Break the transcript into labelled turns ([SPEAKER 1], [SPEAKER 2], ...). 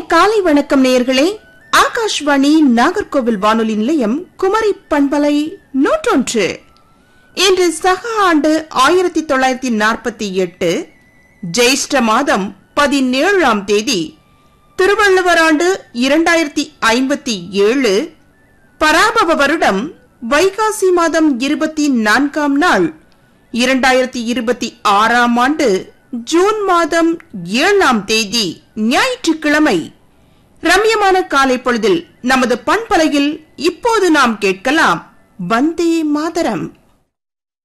[SPEAKER 1] காலை வணக்கம் நேயர்களே ஆகாஷ்வாணி நாகர்கோவில் வானொலி நிலையம் குமரி பண்பலை நூற்றொன்று இன்று சக ஆண்டு ஆயிரத்தி தொள்ளாயிரத்தி நாற்பத்தி எட்டு ஜெயிஷ்ட மாதம் பதினேழாம் தேதி திருவள்ளுவர் ஆண்டு இரண்டாயிரத்தி ஐம்பத்தி ஏழு பராபவ வருடம் வைகாசி மாதம் இருபத்தி நான்காம் நாள் இரண்டாயிரத்தி இருபத்தி ஆறாம் ஆண்டு ஜூன் மாதம் ஏழாம் தேதி ஞாயிற்றுக்கிழமை ரம்யமான காலை பொழுதில் நமது பண்பலையில் இப்போது நாம் கேட்கலாம் வந்தே மாதரம்